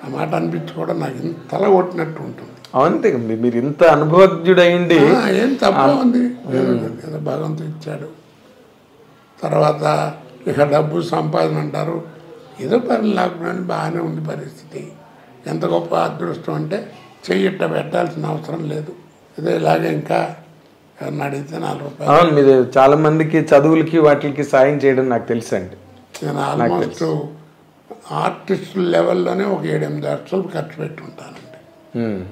ఆ మాట అనిపించుకోవడం నాకు ఇంత తల కొట్టినట్టు ఉంటుంది అంతే మీ- మీరు ఇంత అనుభవజ్ఞుడైండి ఆ, ఏం తప్ప ఉంది ఏదో ఏదో భగవంతుడు ఇచ్చాడు తర్వాత ఇక డబ్బు సంపాదన అంటారు ఏదో పని లేకుండా బాగానే ఉంది పరిస్థితి ఎంత గొప్ప అదృష్టం అంటే చెయ్యిట్ట పెట్టాల్సిన అవసరం లేదు ఏదో ఇలాగే ఇంకా ఎవరిని అడిగితే నాలుగు రూపాయలు అవును మీరు చాలా మందికి చదువులకి వాటికి సాయం చేయడం నాకు తెలుసు అండి నేను ఆల్మోస్ట్ ఆర్టిస్ట్ లెవెల్లోనే ఒక ఏడెనిమిది లక్షలు ఖర్చు పెట్టి ఉంటానండి ఉమ్.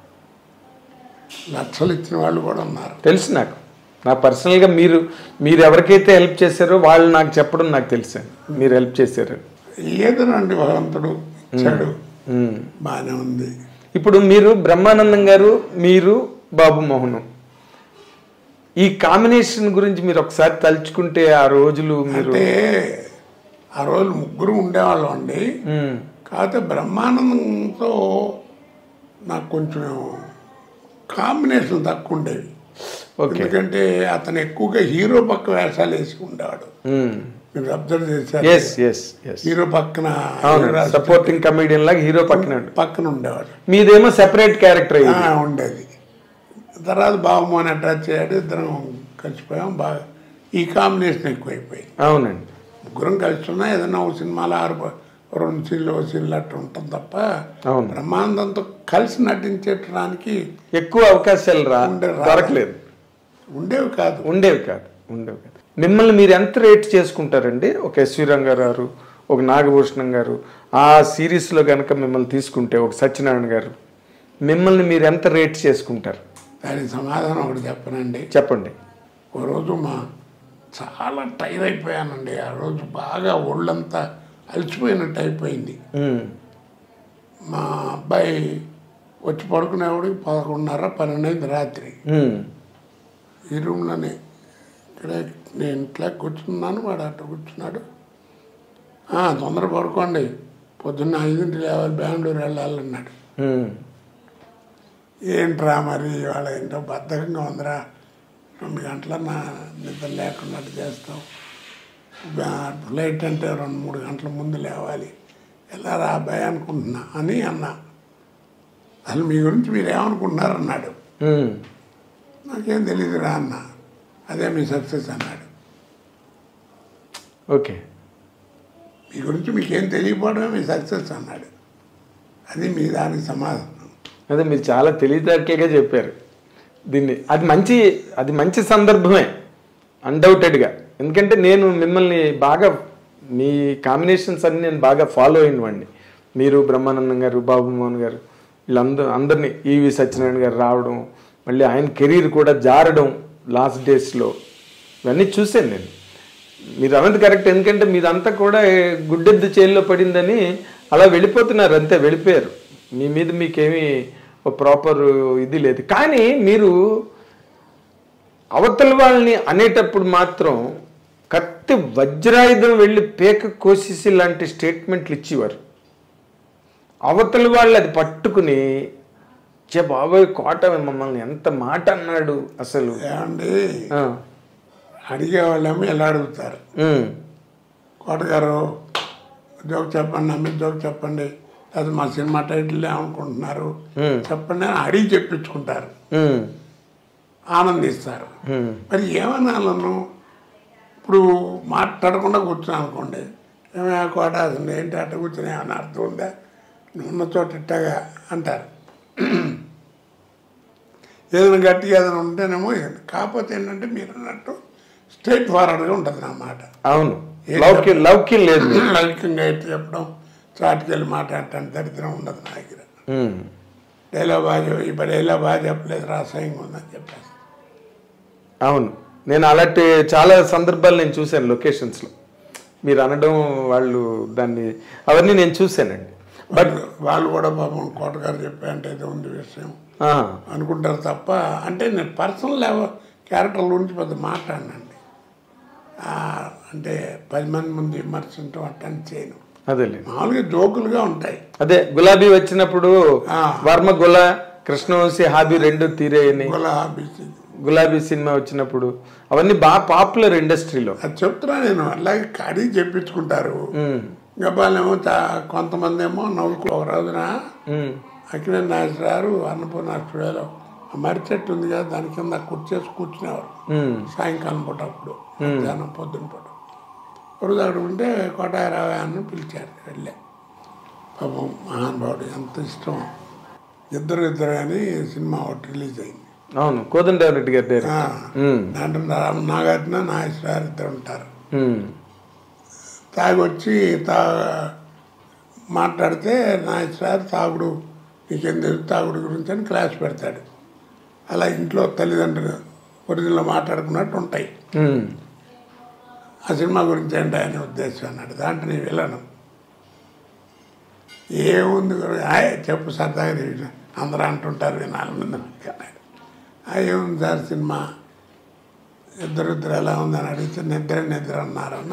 లక్షలు ఇచ్చిన వాళ్ళు కూడా ఉన్నారు తెలుసు నాకు నా పర్సనల్గా మీరు మీరు ఎవరికైతే హెల్ప్ చేశారో వాళ్ళు నాకు చెప్పడం నాకు తెలుసు మీరు హెల్ప్ చేశారు ఏదోనండి భగవంతుడు ఇచ్చాడు ఉమ్. బాగానే ఉంది ఇప్పుడు మీరు బ్రహ్మానందం గారు మీరు బాబు మోహన్ ఈ కాంబినేషన్ గురించి మీరు ఒకసారి తలుచుకుంటే ఆ రోజులు మీరు అంటే ఆ రోజు ముగ్గురు ఉండేవాళ్ళం అండి ఉమ్. కాకపోతే బ్రహ్మానందంతో నాకు కొంచెం కాంబినేషన్ తక్కువ ఉండేవి ఓకే ఎందుకంటే అతను ఎక్కువగా హీరో పక్క వేషాలు వేసి ఉండేవాడు మీరు అబ్జర్వ్ చేశారు ఎస్ ఎస్ ఎస్ హీరో పక్కన అవును హీరో సపోర్టింగ్ కమెడియన్ లాగా హీరో పక్కన పక్కన ఉండేవాడు మీదేమో సెపరేట్ క్యారెక్టర్ అయ్యింది ఆ, ఉండేది తర్వాత బాబుమోని అటాచ్ చేయడు ఇద్దరం కలిసిపోయాం బాగా ఈ కాంబినేషన్ ఎక్కువైపోయింది అవునండి ముగ్గురం కలిసి ఉన్నా ఏదైనా ఒక సినిమాలో ఆరు ప- రెండు సీన్లు ఒక సీన్లు అట్లా ఉంటుంది తప్ప అవును. బ్రహ్మానందంతో కలిసి నటించడానికి ఎక్కువ అవకాశాలు రా ఉండే రా- దొరకలేదు ఉండేవి కాదు ఉండేవి కాదు ఉండేవి కాదు మిమ్మల్ని మీరు ఎంత రేట్ చేసుకుంటారండి ఒక ఎస్వి రంగారావు ఒక నాగభూషణం గారు ఆ సిరీస్లో కనుక మిమ్మల్ని తీసుకుంటే ఒక సత్యనారాయణ గారు మిమ్మల్ని మీరు ఎంత రేట్ చేసుకుంటారు దానికి సమాధానం ఒకటి చెప్పనండి చెప్పండి ఓ రోజు మా చాలా టైర్ అయిపోయానండి ఆ రోజు బాగా ఒళ్ళంతా అలసిపోయినట్టు అయిపోయింది ఉమ్, మా అబ్బాయి వచ్చి పడుకునేవాడికి పదకొండున్నర పన్నెండు అయింది రాత్రి ఉమ్, ఈ రూమ్లోనే ఇక్కడే నేను ఇట్లా కూర్చున్నాను వాడు అట్ట కూర్చున్నాడు "ఆ, తొందర పడుకోండి పొద్దున్న ఐదింటి లేవాలి బెంగళూరు వెళ్ళాలన్నాడు ఉమ్, ఏంట్రా మరి ఇవాళ ఏంటో బద్ధకంగా ఉందిరా రెండు గంటల నా నిద్ర లేకున్నట్టు చేస్తాం బ్యా- ఫ్లైట్ అంటే రెండు మూడు గంటల ముందు లేవాలి ఎలా రా అబ్బాయి అనుకుంటున్నా అని అన్నా అసలు మీ గురించి మీరు ఏమనుకుంటున్నారు అన్నాడు ఉమ్, నాకేం తెలియదురా అన్న అదే మీ సక్సెస్ అన్నాడు ఓకే మీ గురించి మీకేం తెలియకపోవడమే మీ సక్సెస్ అన్నాడు అది మీ దానికి సమాధానం అదే మీరు చాలా తెలివితేటలుగా చెప్పారు దీన్ని అది మంచి అది మంచి సందర్భమే అన్డౌటెడ్గా ఎందుకంటే నేను మిమ్మల్ని బాగా మీ కాంబినేషన్స్ అన్ని నేను బాగా ఫాలో అయినవండి మీరు బ్రహ్మానందం గారు బాబు మోహన్ గారు వీళ్ళందరూ అందరినీ ఈవి సత్యనారాయణ గారు రావడం మళ్ళీ ఆయన కెరీర్ కూడా జారడం లాస్ట్ డేస్లో ఇవన్నీ చూశాను నేను మీరు అన్నది కరెక్ట్ ఎందుకంటే మీదంతా కూడా గుడ్డెద్దు చేతిలో పడిందని అలా వెళ్ళిపోతున్నారు అంతే వెళ్ళిపోయారు మీ మీద మీకేమీ ప్రాపర్ ఇది లేదు కానీ మీరు అవతల వాళ్ళని అనేటప్పుడు మాత్రం కత్తి వజ్రాయుధం వెళ్ళి పేక కోసేసి లాంటి స్టేట్మెంట్లు ఇచ్చేవారు అవతల వాళ్ళు అది పట్టుకుని చే బాబోయ్ కోట మమ్మల్ని ఎంత మాట అన్నాడు అసలు ఏమండి ఆ, అడిగేవాళ్ళేమో ఎలా అడుగుతారు ఉమ్, కోటగారు జోక్ చెప్పండి నమ్మి జోక్ చెప్పండి అది మా సినిమా టైటిల్ ఏమనుకుంటున్నారు Hmm. చెప్పండి అని అడిగి చెప్పించుకుంటారు ఉమ్, ఆనందిస్తారు ఉమ్, మరి ఏమనాలను ఇప్పుడు మాట్లాడకుండా కూర్చున్నాను అనుకోండి ఏమైనా కోట అసలు ఏంటి అట్ట కూర్చుని ఏమైనా అర్థం ఉందా నువ్వు ఉన్న చోట ఇట్టగా అంటారు ఏదైనా గట్టిగా ఏదైనా ఉంటేనేమో ఇది. కాకపోతే ఏంటంటే మీరు అన్నట్టు స్ట్రైట్ ఫార్వర్డ్గా ఉంటుంది నా మాట అవును లౌక్యం లౌక్యం లేదు లౌకికంగా ఎట్టు చెప్పడం చాటుకెళ్ళి మాట్లాడటానికి దరిద్రం ఉండదు నా దగ్గర ఉమ్, డైలాగ్ బాగా చెప్ప- ఈ డైలాగ్ బాగా చెప్పలేదు రాసాయంగా ఉందని చెప్పేసి అవును నేను అలాంటి చాలా సందర్భాలు నేను చూశాను లొకేషన్స్లో మీరు అనడం వాళ్ళు దాన్ని అవన్నీ నేను చూశానండి బట్ వాళ్ళు కూడా పాపం కోటగారు చెప్పారంటే ఇది ఉంది విషయం ఆ, అనుకుంటారు తప్ప అంటే నేను పర్సనల్ లెవెల్ క్యారెక్టర్ గురించి పెద్ద మాట్లాడినండి ఆ, అంటే పది మంది ముందు విమర్శించడం అట్టని చేయను అదేలే మామూలుగా జోకులుగా ఉంటాయి అదే గులాబీ వచ్చినప్పుడు ఆ. వర్మ గుల కృష్ణవంశీ హాబీ రెండు తీరేయని గులాబీస్ గులాబీ సినిమా వచ్చినప్పుడు అవన్నీ బాగా పాపులర్ ఇండస్ట్రీలో అది చెప్తున్నా నేను అలాగే అడిగి చెప్పించుకుంటారు గబ్బాలేమో చా కొంతమంది ఏమో నవ్వుకు ఒక రోజున ఉమ్, అక్కినే నాగేశ్వరరావు అన్నపూర్ణ స్టూడియోలో ఆ మర్రి చెట్టు ఉంది కదా దాని కింద కూర్చేసి కూర్చునేవారు ఉమ్, సాయంకాలం పూట అప్పుడు మధ్యాహ్నం పొద్దున పూట రోజు అక్కడ ఉంటే కోటాయరావు అని పిలిచారు వెళ్ళే పాపం మహానుభావుడు ఎంత ఇష్టం ఇద్దరు ఇద్దరు అని సినిమా ఒకటి రిలీజ్ అయింది అవును కోదండరామరెడ్డి గారి డైరెక్టర్ ఆ, ఉమ్, దాంట్లో రామ నాగార్జున నాగేశ్వరరావు ఇద్దరు ఉంటారు ఉమ్, తాగొచ్చి తా మాట్లాడితే నాగేశ్వరరావు తాగుడు నీకేం తెలుసు తాగుడు గురించి అని క్లాస్ పెడతాడు అలా ఇంట్లో తల్లిదండ్రులు ఒరిజినల్ మాట్లాడుకున్నట్టు ఉంటాయి ఉమ్, ఆ సినిమా గురించి ఏంటి అనే ఉద్దేశం అన్నాడు దాంట్లో నేను వెళ్ళను ఏముంది గురు- ఆయ్ చెప్పు సరదాగా తెలియదు అందరూ అంటుంటారు వినాలి ముందు నాకు అన్నాడు "ఆ, ఏముంది సార్ సినిమా ఇద్దరు ఇద్దరు ఎలా ఉందని అడిగితే నిద్ర నిద్ర అన్నారన్న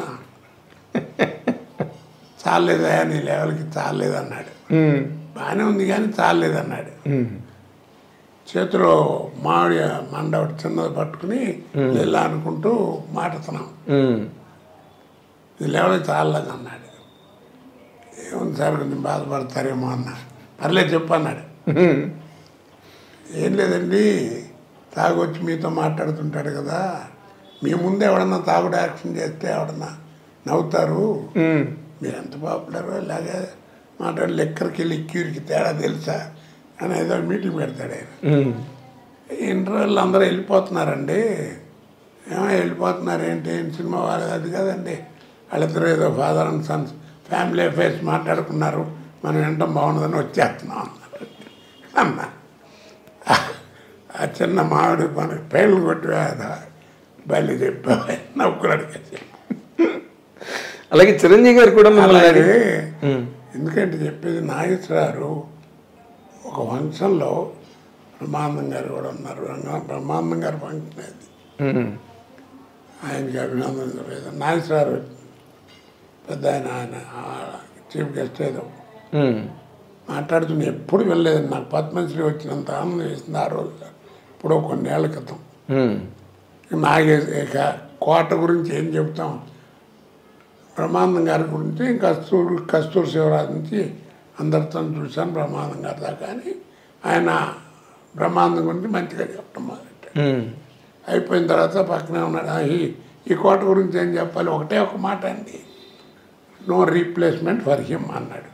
చాలేదా నీ లెవెల్కి చాలేదు అన్నాడు ఉమ్, బాగానే ఉంది కానీ చాలేదు అన్నాడు ఉమ్, చేతిలో మామిడి మండ ఒకటి చిన్నది పట్టుకుని ఇలా అనుకుంటూ మాట్లాడుతున్నాం ఉమ్, ఇది లెవెల్ చాలలేదు అన్నాడు ఏముంది సార్ కొంచెం బాధపడతారేమో అన్న పర్లేదు చెప్పు అన్నాడు ఉమ్, ఏం లేదండి తాగొచ్చి మీతో మాట్లాడుతుంటాడు కదా మీ ముందే ఎవడన్నా తాగుడు యాక్షన్ చేస్తే ఎవడన్నా నవ్వుతారు ఉమ్, మీరు ఎంత పాపులర్ ఇలాగే మాట్లాడి లెక్కరికి వెళ్ళి క్యూరికి తేడా తెలుసా అని ఏదో మీటింగ్ పెడతాడు ఆయన ఉమ్, ఇంటర్వెల్ అందరూ వెళ్ళిపోతున్నారండి ఏమో వెళ్ళిపోతున్నారు ఏంటి ఏం సినిమా వాళ్ళది అది కదండి వాళ్ళిద్దరూ ఏదో father and sons family affairs మాట్లాడుకున్నారు మనం వింటాం బాగుండదని వచ్చేస్తున్నాం అన్నారు అన్న ఆ చిన్న మామిడి మనకి పేర్లు కొట్టి బయలు చెప్పా నవ్వుకున్నాడు అలాగే చిరంజీవి గారు కూడా మిమ్మల్ని అలాగే అడిగి- ఉమ్, ఎందుకంటే చెప్పేది నాగేశ్వరరావు ఒక ఫంక్షన్లో బ్రహ్మానందం గారు కూడా ఉన్నారు బ్రహ్మా- బ్రహ్మానందం గారి ఫంక్షన్ అది ఉమ్, ఆయనకి అభినందన లేదు నాగేశ్వరరావు పెద్ద ఆయన ఆయన చీఫ్ గెస్ట్ ఏదో ఉమ్, మాట్లాడుతున్న ఎప్పుడు వెళ్ళలేదు నాకు పద్మశ్రీ వచ్చినంత ఆనందం వేసింది ఆ రోజు ఇప్పుడు కొన్నేళ్ల క్రితం ఉమ్, నాగే ఇక కోట గురించి ఏం చెప్తాం బ్రహ్మానందం గారి గురించి కస్తూరు కస్తూరు శివరాజు నుంచి అందరితో చూశాను బ్రహ్మానందం గారి దాకా అని ఆయన బ్రహ్మానందం గురించి మంచిగా చెప్పడం మొదలెట్టాడు ఉమ్, అయిపోయిన తర్వాత పక్కనే ఉన్నాడు "ఆ, ఈ ఈ కోట గురించి ఏం చెప్పాలి ఒకటే ఒక మాట అండి నో రీప్లేస్మెంట్ ఫర్ హిమ్ అన్నాడు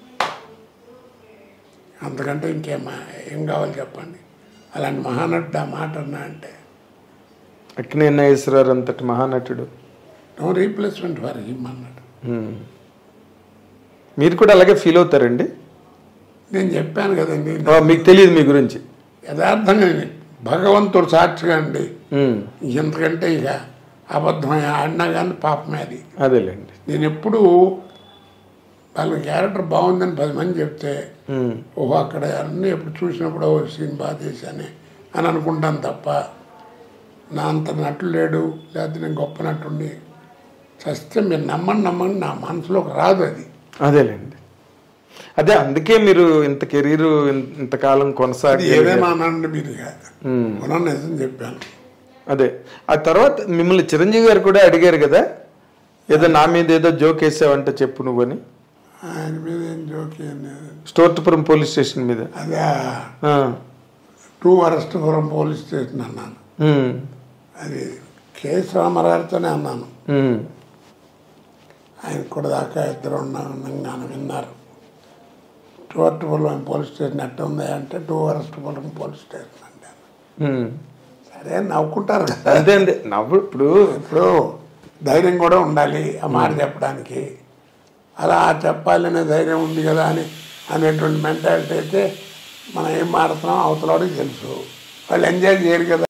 అంతకంటే ఇంకేం ఏం కావాలి చెప్పండి అలాంటి మహానటుడు ఆ మాట అన్నా అంటే అక్కినే నాగేశ్వరరావు అంతటి మహానటుడు నో రీప్లేస్మెంట్ ఫర్ హిమ్ అన్నాడు ఉమ్. మీరు కూడా అలాగే ఫీల్ అవుతారండి నేను చెప్పాను కదండి ఆ, మీకు తెలియదు మీ గురించి యథార్థంగా నేను భగవంతుడు సాక్షిగా అండి ఉమ్, ఇంతకంటే ఇక అబద్ధం ఆడినా కానీ పాపమే అది అదేలేండి నేను ఎప్పుడు వాళ్ళ క్యారెక్టర్ బాగుందని పది మంది చెప్తే ఉమ్, ఓహో అక్కడ అన్నీ ఎప్పుడు చూసినప్పుడు ఓ సీన్ బాగా చేశానే అని అనుకుంటాను తప్ప నా అంత నటుడు లేడు లేకపోతే నేను గొప్ప నటుండి చస్తే మీరు నమ్మండి నమ్మండి నా మనసులోకి రాదు అది అదేలేండి అదే అందుకే మీరు ఇంత కెరీర్ ఇంతకాలం అది కొనసాగి ఏదైనా అనండి మీరు ఇక ఉమ్, మనం నిజం చెప్పాను అదే ఆ తర్వాత మిమ్మల్ని చిరంజీవి గారు కూడా అడిగారు కదా ఏదో నా మీద ఏదో జోక్ వేసావంటే చెప్పు నువ్వని ఆయన మీద ఏం జోకి స్టోర్టుపురం పోలీస్ స్టేషన్ మీద అదే ఆ, టూ అరెస్ట్పురం పోలీస్ స్టేషన్ అన్నాను ఉమ్, అది కేఎస్ రామారావుతోనే అన్నాను ఉమ్, ఆయన కూడా దాకా ఇద్దరు ఉన్నాను విన్నారు టూ అరెస్ట్పురం పోలీస్ స్టేషన్ ఎట్ట ఉంది అంటే టూ అరెస్ట్పురం పోలీస్ స్టేషన్ అంటే ఉమ్. సరే నవ్వుకుంటారు కదా అంతే అంతే నవ్వు ఇప్పుడు ఇప్పుడు ధైర్యం కూడా ఉండాలి ఆ మాట చెప్పడానికి అలా చెప్పాలనే ధైర్యం ఉంది కదా అని అనేటువంటి మెంటాలిటీ అయితే మనం ఏం మాడుతున్నాం అవతలవాడికి తెలుసు వాళ్ళు ఎంజాయ్ చేయరు కదా